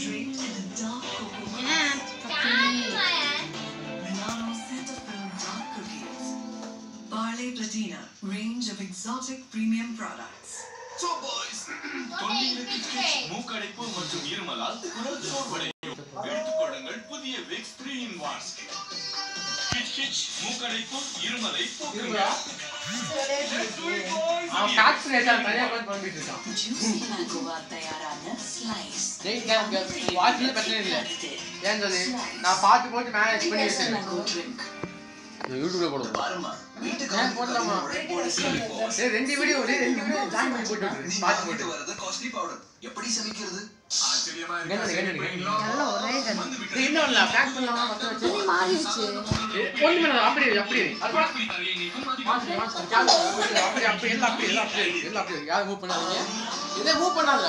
draped in a dark cocoa ஏன் பத்தி Milano Cetaphil dark cookies. Barley Platina, range of exotic premium products. So boys, தொண்டையில கிச்கிச், மூக்கடைப்பு மற்றும் இருமலால் குரல் சோர்வடையும் எடுத்துக்கொள்ளுங்கள் புதிய விக்ஸ் த்ரீ இன் ஒன் கிச்கிச், மூக்கடைப்பு இருமலை போக்குங்க Let's do it, boys. அவன் காற்று நேரம் தனியாக உட்காந்து பண்ணிட்டு இருக்கான் Juicy mango தயாரான slice. டேய் வாட்ச்ல பிரச்சனை இல்லை ஏன் சொல்லி நான் பார்த்து போட்டு மேனேஜ் பண்ணி Fresh வச்சிருக்கேன் mango drink. நான் யூடியூப்ல போடுவேன் பாரும்மா, வீட்டுக்கு ஏன் போடலாமா ஒரே போட சொல்லி boss. டேய் ரெண்டு வீடியோ டேய் ரெண்டு வீடியோ ஜாயின் பண்ணி போட்டு விட்டுரு நீ பார்த்து வாங்கிட்டு போட்டு வர்றது costly powder. எப்படி சமைக்கிறது ஆச்சரியமா கண்ணு, இருக்கா? கண்ணு, கண்ணு. நல்ல ஒரே கண் வந்து விட்டு டேய், இன்னும் இல்லை பேக் பண்ணலாமா மொத்தம் வச்சு துணி மாறிடுச்சு ஒண்ணு பண்ணல அப்படியே இரு, அப்படியே இரு. அது பாத்து- புளி தரையை நீக்கும் அதிக மாத்து, மாத்து. கேமரா அப்படியே அப்படியே எல்லாம் அப்படியே எல்லாம் அப்படியே இருக்கு, எல்லாம் அப்படியே இருக்கு. யாரும் மூவ் பண்ணாதீங்க இதே மூவ் பண்ணாதடா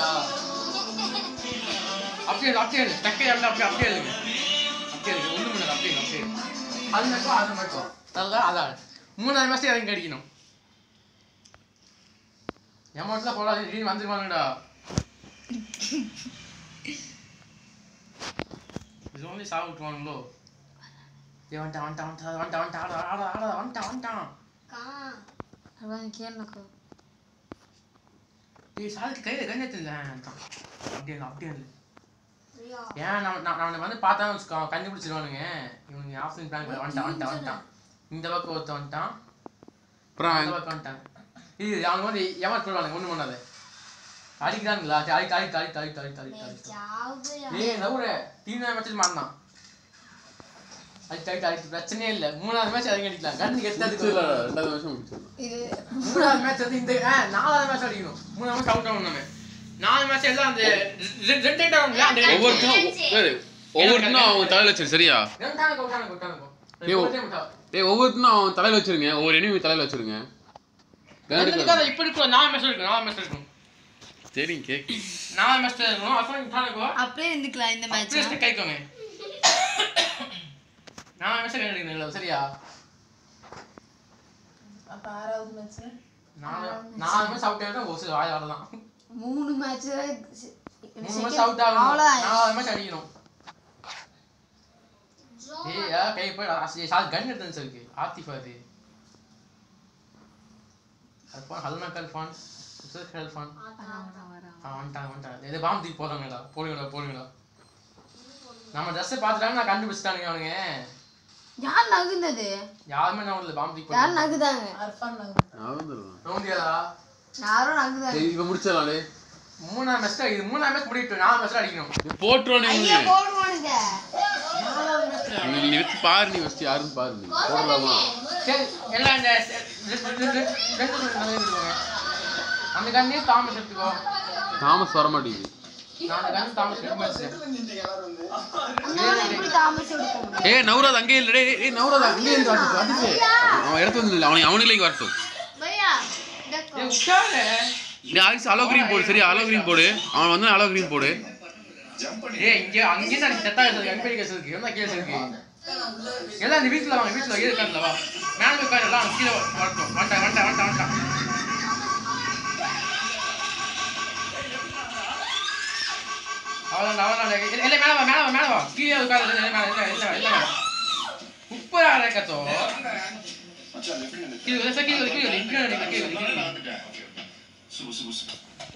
அப்படியே இரு, அப்படியே இரு. டக்கே எல்லாம் அப்படியே அப்படியே இருங்க அப்படியே இருக்கு ஒண்ணும் பண்ணாது அப்படியே இரு, அப்படியே இரு. அது மட்டும் அது மட்டும் அதான் அதான் மூணாவது மாசம் இறங்கி அடிக்கணும் எமௌண்ட்லாம் போடாது திடீர்னு வந்துருவாங்கடா இது only சாக விட்டுருவாங்களோ ஏய் வந்துட்டான் வந்துட்டான் வந்துட்டான் வந்துட்டான் வந்துட்டான் ஆட ஆட ஆட வந்துட்டான் வந்துட்டான் அதான் கேளுக்கோ ஏய் சாலுக்கு கையில் கண்ணு எடுத்துருந்தேன் அப்படியே இல்லை, அப்படியே இல்லை ஏன் நான் நான் அவனை வந்து பார்த்தா வச்சுக்கோ கண்டுபிடிச்சிருவானுங்க இவனுங்க ஆப்ஷன் பிளான் வந்துட்டான் வந்துட்டான் வந்துட்டான் இந்த பக்கம் ஒருத்தன் வந்துட்டான் அப்புறம் இந்த பக்கம் வந்துட்டான் இது அவங்க வந்து ஏமாத்து போடுவானுங்க ஒன்றும் பண்ணாது அடிக்கிறானுங்களா சரி, அடிக்க அடிக்க அடிக்க அடிக்க அடிக்க அடிக்க அடிக்க ஏய் நவுற டீம் மேட்ச் மாறினான் அடிக்க அடிக்க அடிக்க பிரச்சனையே இல்லை மூணாவது மேட்ச் இறங்கி அடிக்கலாம் கண்ணு முடிச்சிடல கெட்டதுக்கு ரெண்டாவது வருஷம் முடிச்சிடலாம் இது மூணாவது மேட்ச் வந்து இந்த ஆ, நாலாவது மேட்ச் அடிக்கணும் மூணாவது மேட்ச் அவுட் ஆகணும் நம்ம நாலு மேட்ச் எல்லாம் அந்த ரெ- ரெண்டு ரெண்டு ஆகும்ல அந்த ஒவ்வொருத்தனும் வேறு ஒவ்வொருத்தனும் அவன் தலையில வச்சிரு சரியா ரெண்டாவது அவுட் அவுட் ஏய், ஓ- டேய் ஒவ்வொருத்தனும் அவன் தலையில வச்சிருங்க ஒவ்வொரு எனிமி தலையில வச்சிருங்க கணக்கு இப்ப இருக்கும் நாலு மேட்ச் இருக்கும் நாலு மேட்ச் இருக்கும் தெரியும் கேக்கு நாலு மேட்ச் இருக்கும் அப்புறம் டானுக்கோ அப்படியே இருந்துக்கலாம் இந்த மேட்ச் அப்படியே கைக்கோங்க நாலு மேட்ச் கண்டிப்பா சரியா அப்ப ஆறாவது மேட்ச் நாலு நாலு மேட்ச் அவுட் ஆகிடும் ஒரு சில வாய் வரலாம் மூணு மேட்ச் மூணு மேட்ச் அவுட் ஆகணும் அவ்வளோதான் நாலாவது மேட்ச் அடிக்கணும் ஏய் யா, கை போய் ஆசி- சால் கன் எடுத்து இருக்கு ஆத்திஃபா அது அல்ஃபான் ஹல்மக் அல்ஃபான் உசர் அல்ஃபான் ஆ வந்துட்டாங்க வந்துட்டாங்க இது பாம்பு தூக்கி போடுறாங்கடா போடுங்கடா போடுங்கடா நம்ம ட்ரெஸ்ஸை பார்த்துட்டாங்க நான் கண்டுபிடிச்சிட்டானுங்க அவனுங்க யார் நகுந்தது யாருமே நான் இல்லை பாம்பு தூக்கி யார் போடுறாங்க நகுதாங்க அர்ஃபான் அவன் தருவான் நோண்டியாடா யாரோ நகுதாங்க சரி இப்ப முடிச்சிடலாம் டேய் மூணாம் மேட்ச் இது மூணாம் மேட்ச் முடிட்டு நாலு மேட்ச் அடிக்கணும் போட்டுருவானே ஐயா போடுவானுங்க நீ நீ வச்சு பாரு நீ ஃபஸ்ட் யாருன்னு பாரு நீ போடலாமா சரி எல்லாம் இந்த ரெண்டு- ரெண்டு- ரெண்டு- ரெண்டு ரெண்டு நல்லது இருக்குங்க. அந்த கண்ணே தாமஸ் எடுத்துக்கோ தாமஸ் வர மாட்டேங்குது நான் அந்த கண்ணு தாமஸ் எடுத்து வச்சிட்டேன் அதனால எப்படி தாமஸ் எடுக்க முடியும் ஏய் நவராத் அங்கே இல்ல டேய் ஏய் நவராத் அங்கே இருந்து வரட்டும் அதுக்கு அவன் இடத்துல வந்து இல்லை அவனை அவனுங்களே இங்க வரட்டும் பையா ஏய் உட்காரு நீ ஆக்ஸ் அலோ கிரீன் போடு சரி அலோ கிரீன் போடு அவன் வந்து அலோ கிரீன் போடு ஜம்ப் பண்ணி ஏய் இங்க அங்கேயும் நான் செத்தா இருக்கு எம்பி கேஸ் இருக்கு என்ன கேஸ் இருக்கு எல்லாம் இந்த வீட்டுல வாங்க வீட்டுல கீழே உட்காந்துல வா மேல உட்காரு எல்லாம் கீழே வரட்டும் வந்துட்டேன் வந்துட்டேன் வந்துட்டேன் வந்துட்டேன் அவ்வளோதான் அவ்வளோதான் இல்லை மேலே வா மேலே வா மேலே வா கீழே உட்காரு இல்லை மேலே இல்லை இல்லை இல்லை உப்பு அரைக்கத்தோ மச்சான் லெஃப்ட் ஹேண்ட் கீழே இல்லை கீழே இல்லை, கீழே இல்லை, கீழே இல்லை, கீழே இல்லை, கீழே இல்லை. சுபு சுபு சுபு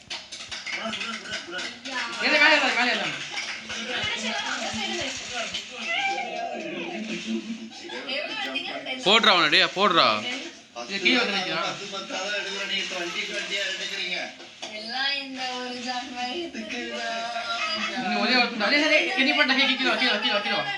இல்லை மேலே இல்லை மேலே இல்லை போடுறா அவனை டேய் போடுறா இது கீழே வந்து நிற்கிறான் எல்லாம் இந்த ஒரு ஜான்வரி நீ ஒரே ஒருத்தன் அதே சரி என்ன பண்ண கீழே கீழே கீழே கீழே கீழே வா.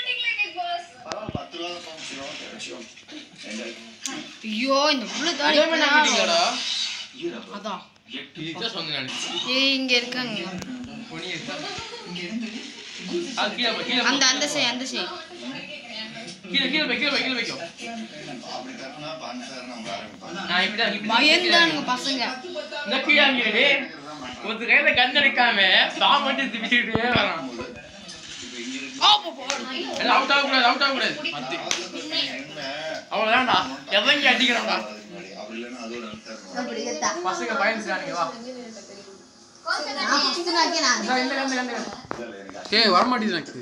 ஐயோ இந்த புள்ள இதே மாதிரி நான் வீட்டுக்குள்ளடா. அதான் இதுதான் சொன்னேன் நான். ஏய் இங்க இருக்காங்க பொன்னி இருக்கா? அது கீழே போ, கீழே போ. அந்த அந்த சை அந்த சை கீழே கீழே வை, கீழே வை, கீழே வைக்கும் அப்படி தட்டினா பான்சார் நம்ம ஆரம்பிப்பாங்க நான் இப்படிதான் இப்படி பயந்தானுங்க பசங்க இந்த கீழே அங்கிடு ஒருத்தர் கையில கண் அடிக்காம தான் மட்டும் திப்பிச்சுக்கிட்டே வரான் இப்போ இங்க இருக்கு ஆ, போ, போ. எல்லாம் அவுட் ஆகக்கூடாது அவுட் ஆகக்கூடாது அது அவ்வளோதான்டா எதங்க அடிக்கிறான்டா அப்படி இல்லைன்னா அதோட அர்த்தம் அப்படி ஏத்தா. பசங்க பயந்துட்டானுங்க வா நான் first நாக்கே நான் இந்த இந்த இந்த இந்த ஏய் வர மாட்டேங்குது எனக்கு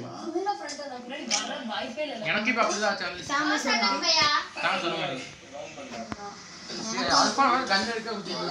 எனக்கு இப்ப அப்படிதான் ஆச்சு வந்து சாமி சொன்னான் நான் சொல்ல மாட்டேன் அல்பா கஞ்ச எடுக்க குத்திட்டு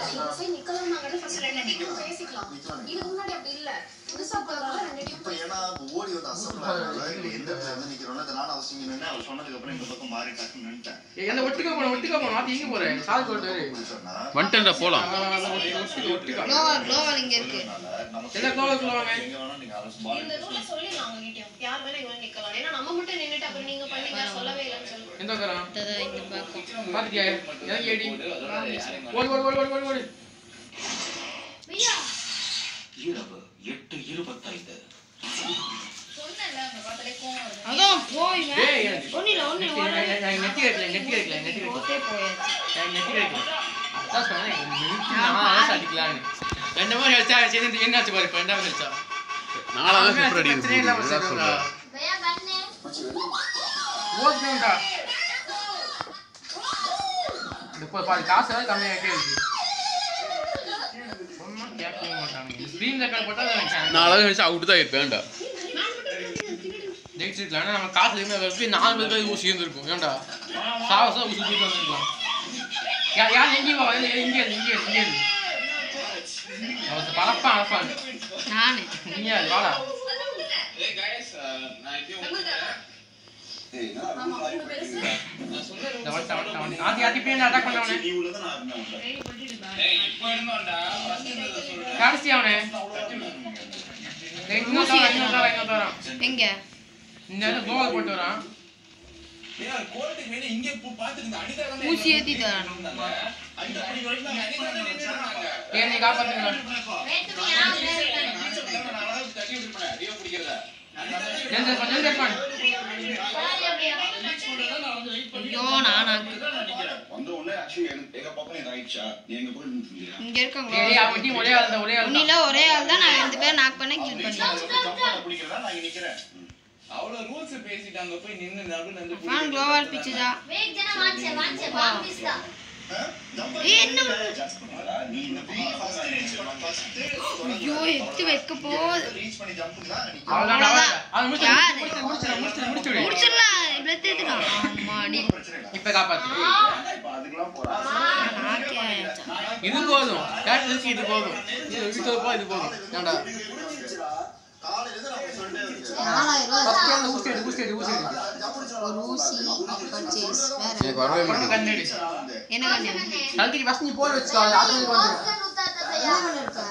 இப்ப ஏன்னா ஓடி வந்து அசம்பிளாக எந்த இடத்துல வந்து நிக்கிறோம்ல அதை நானும் அவசியம் நின்று அவர் சொன்னதுக்கு அப்புறம் இந்த பக்கம் மாறி டக்குன்னு நின்னுட்டேன் என்ன ஒட்டுக்க போன ஒட்டுக்க போன மாத்தி எங்க போறேன் சாதி போட்டு இப்படி சொன்னா வந்துட்டேன்டா போலாம் ஒட்டுக்க ஒட்டுக்க குளோவல் குளோவல் இங்க இருக்கு நமக்கு எல்லாம் கோலக்குள்ள வாங்க எங்க வேணா நீங்க அரசு இந்த ரூலை சொல்லி நாங்க கிட்டோம் யார் வேணா இவங்க நிக்கலாம் ஏன்னா நம்ம மட்டும் நின்னுட்டு அப்புறம் நீங்க பண்ணீங்க சொல்லவே இல்லைன்னு சொல்லுவோம் எந்த உட்காரம் அதான் இந்த பக்கம் பாத்துட்டியா எனக்கு ஏடி ஓடி ஓடி ஓடி ஓடி ஓடி ஓடி இரவு எட்டு இருபத்தைந்து சொன்னேன்ல அந்த பார்த்தாலே கோவம் வருது அதான் போய் ஏய் எனக்கு ஒண்ணில ஒண்ணு எனக்கு நெட்டி கிடைக்கல நெட்டி கிடைக்கல நெட்டி கிடைக்கல ஓகே போயாச்சு எனக்கு நெட்டி கிடைக்கல அதான் சொன்னேன் எனக்கு நிறுத்தி நான் ஆசை அடிக்கலான்னு ரெண்டு மாதிரி அடிச்சா சேர்ந்து என்ன ஆச்சு பாரு இப்போ ரெண்டாவது அடிச்சா நாலாவது சூப்பர் அடி பிரச்சனையே இல்லாம இருக்கு சொல்றேன் மச்சி வெளியே ஓகேடா இப்போ பாரு காசு எல்லாம் கம்மியாகிட்டே இருக்கு சும்மா கேட்கவே மாட்டாங்க ஸ்க்ரீன் ரெக்கார்ட் போட்டா அது எனக்கு நாலாவது நினைச்சு அவுட் தான் இருப்பேன்டா ஜெயிச்சிருக்கலாம் ஆனா நம்ம காசு எதுவுமே வச்சு நாலு பேருக்கு ஊசி இருந்திருக்கும் ஏன்டா சாவசா ஊசி தூக்கிட்டு வந்திருக்கலாம் யார் யார் எங்கேயும் வா இங்கே இங்கே இங்கே இங்கே அவருக்கு பழப்பான் அழப்பான் நானு நீங்க யாரு? வாடா ஏய் நான் ரொம்ப மாறி போயிட்டீங்க இந்த வட்ட வட்ட வட்ட ஆத்தி ஆத்தி போய் அட்டாக் பண்ணவனே நீ உள்ளதான் நான் இருந்தேன் உள்ள கடைசி அவனே டேய், இன்னும் தரம் இன்னும் தரம் இன்னும் தரம் எங்க இந்த இடத்துல கோவல் போட்டு வரான் ஊசி ஏத்தி தரணும் ஏன் நீ காப்பாத்துங்க நெஞ்சு பண்ணு நெஞ்சு பண்ணு ஐயோ நானாக்கு வந்த உடனே ஆக்சுவலி எங்க பக்கம் இது ஆயிடுச்சா நீ எங்க போய் நின்றுட்டீங்க இங்க இருக்காங்க டேய் டேய், அவன் டீம் ஒரே ஆள் தான் ஒரே ஆள் தான் ஒன்னில ஒரே ஆள் தான் நான் ரெண்டு பேரும் நாக் பண்ண கில் பண்ணேன் பிடிக்கிறதா நான் இங்க நிக்கிறேன் அவ்வளவு ரூல்ஸ் பேசிட்டு அங்க போய் நின்னு நடு நடு ஃபேன் குளோவல் பிச்சுதா ஏய் என்ன நீ இந்த பக்கம் ஃபர்ஸ்ட் ரீச் பண்ண ஃபர்ஸ்ட் ஐயோ எத்து வைக்க போகுது ரீச் பண்ணி ஜம்ப் தான் நீ அவ்வளவுதான் அவ்வளவுதான். அவன் முடிச்சு யாரு? முடிச்சு முடிச்சு முடிச்சு முடிச்சு விடு முடிச்சிடலாம் பிளட் ஏத்துக்கலாம் ஆமாடி பிரச்சனை இல்லை இப்ப காப்பாத்து இப்ப அதுக்கெல்லாம் போறா நாக்கே ஆயிடுச்சா இது போதும் கேட்டதுக்கு இது போதும் இது வீட்டு போ இது போதும் ஏன்டா காலையில இருந்து நான் சொல்லிட்டே இருக்கேன் நாலாயிரம் ஃபர்ஸ்ட் அந்த ஊசி எடு ஊசி எடு ஊசி எடு ஒரு ஊசி பர்ச்சேஸ் வேற எனக்கு வரவே அப்புறம் மாட்டேங்குது கண்ணெடு என்ன கண்ணு கல்கிக்கு ஃபர்ஸ்ட் நீ போய் வச்சுக்கோ அது அது வந்துடும் என்ன கண்ணு இருக்கா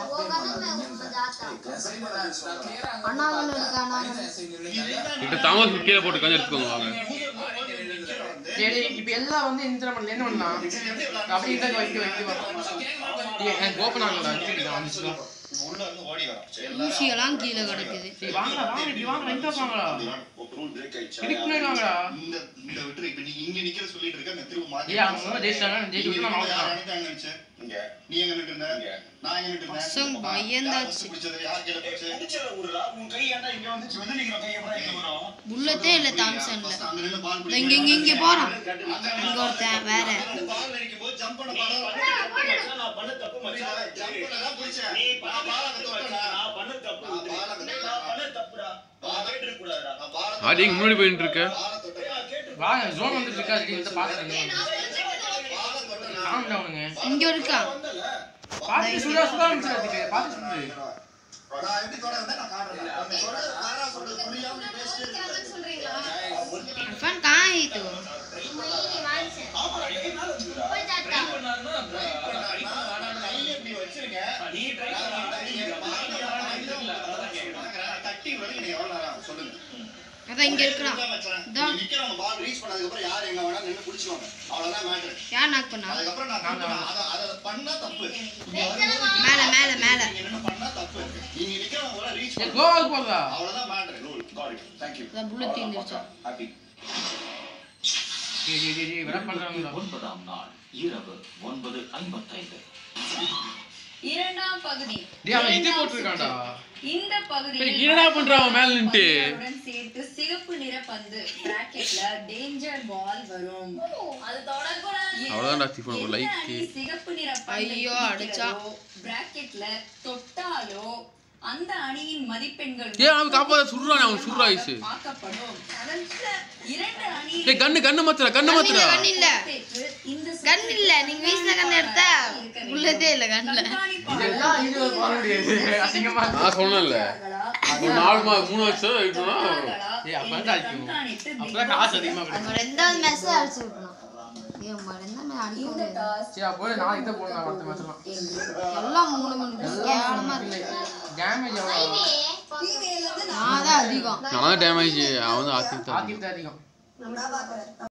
அண்ணாகண்ணு இருக்கா அண்ணாகண்ணு கிட்ட தாமஸ் கீழே போட்டு கொஞ்சம் எடுத்துக்கோங்க வாங்க டேய் டேய், இப்ப எல்லாம் வந்து இந்த பண்ணல என்ன பண்ணலாம் அப்படி இந்த வைக்க வைக்க டேய் எனக்கு ஓபன் ஆகல அடிச்சிட்டு வந்துச்சு உள்ள இருந்து ஓடி வரோம் சரி எல்லாரும் ஊசியெல்லாம் கீழே கிடக்குது டேய் வாங்க வாங்க இப்படி வாங்க எங்க வாங்கடா ரூல் பிரேக் ஆயிடுச்சா இதுக்கு முன்னாடி வாங்கடா இந்த இந்த விட்டு இப்ப நீ இங்க நிக்கிற சொல்லிட்டு இருக்க நான் திரும்ப மாத்தி ஏய் அவங்க முதல்ல ஜெயிச்சாங்க ஜெயிச்சு விட்டு நம்ம யார் அவுட் அனுப்பிட்டாங்க நினைச்சேன் இங்க நீ எங்க நின்று இருந்த நான் எங்க நின்று இருந்தேன் பசங்க பயந்தாச்சு. யார் பிடிச்சது யார் கையில போச்சு பிடிச்சத ஊருடா உன் கை ஏன்டா இங்க வந்துச்சு வந்து நிக்கிற கை எப்படா இங்க வரும் புல்லட்டே இல்ல தாம்சன்ல First அங்க நின்னு பால் இதோ இங்க இங்க இங்க போறான் இங்க ஒருத்தன் வேற பால் அடிக்கும் போது ஜம்ப் பண்ண பாரு நான் பண்ண தப்பு மச்சான் ஜம்ப் பண்ண தான் பிடிச்சேன் நீ பால் அங்க தொட்டா நான் பண்ண தப்பு நான் பால் அங்க நான் பண்ண தப்புடா நான் கேட்டு கூடாதுடா நான் பால் ஆடி இங்க முன்னாடி போயிட்டு இருக்க பால் தொட்டா வாங்க ஜோன் வந்துட்டு இருக்கா அது வந்து பாத்துங்க பால் தொட்டா காம் டவுனுங்க இங்க இருக்கா பாத்து சுடா சுடா வந்துச்சு பாத்து சுடு நான் எப்படி தொட வந்தேன் நான் காட்டுறேன் அந்த தொட யாரா சொல்றது புரியாம நீ பேசிட்டே இருக்க சொல்றீங்களா ஃபன் கहाँ है तू கையை இப்படி வச்சிருங்க நீ ட்ரை தட்டி வரைக்கும் நீ எவ்வளவு நேரம் சொல்லுங்க அதான் இங்க இருக்கிறான் இதான் நிக்கிறவங்க பால் ரீச் பண்ணதுக்கு அப்புறம் யார் எங்க வேணா நின்னு புடிச்சுவாங்க அவ்வளவுதான் மேட்டர் யார் நாக் பண்ணா அதுக்கப்புறம் நான் தப்பு நான் அத அத பண்ணா தப்பு மேல மேல மேல நீங்க என்ன பண்ணா தப்பு நீங்க நிக்கிறவங்க கூட ரீச் ஏய் பண்ண கோல் போதா அவ்வளவுதான் matter rule got it thank you அதான் புல்லட் தீந்துருச்சா ஹாப்பி டேய் டேய் டேய் விட பண்றாங்க ஒன்பதாம் நாள் இரவு ஒன்பது ஐம்பத்தைந்து இரண்டாம் பகுதி டேய், அவன் இது இரண்டாம் போட்டிருக்கான்டா. சுற்று. இந்த பகுதியில் டேய், என்னடா பண்றான் அவன் மேல நின்னுட்டு? உடன் சேர்த்து சிகப்பு நிற பந்து பிராக்கெட்ல டேஞ்சர் பால் வரும் அது தொடக்கூடாது அவ்வளவுதான்டா ஸ்டீஃபன், ஒரு எந்த like. அணி சிகப்பு நிற பந்தை ஐயோ, அடிச்சா. பிடிக்கிறதோ, பிராக்கெட்ல தொட்டாலோ அந்த அணியின் மதிப்பெண்கள் ஏய், அவன் காப்பாத்த சுடுறானே, அவன் சுடுறா ஐசு. ஆக்கப்படும் இரண்டு அணி டேய் கண்ணு கண்ணு மாத்துறா கண்ணு மாத்துறா கண் இல்ல இந்த கண் இல்ல நீங்க வீசின கண் எடுத்தா உள்ளதே இல்ல கண்ணுல இதெல்லாம் இது பண்ண முடியாது அசிங்கமா இருக்கு. நான் சொன்னேன்ல ஒரு நாலு மா மூணு வருஷம் இருக்கணும்னா ஏய், அப்பதான் தான் அடிக்கணும். அப்பதான் காசு அதிகமா கிடைக்கும். நம்ம ரெண்டாவது மேட்ச் அடிச்சு விட்டோம் ஏய் நம்ம ரெண்டாவது மேட்ச் அடிக்க முடியாது சரி, அப்போ நாளைக்கு தான் போடணும் அடுத்த matchலாம். எல்லாம் மூணு மணி கேவலமா இருக்கு Damage எவ்வளவு? நான் தான் அதிகம் நான் டேமேஜ் அவன் வந்து ஆத்தி ஆக்கிட்டு தான் அதிகம்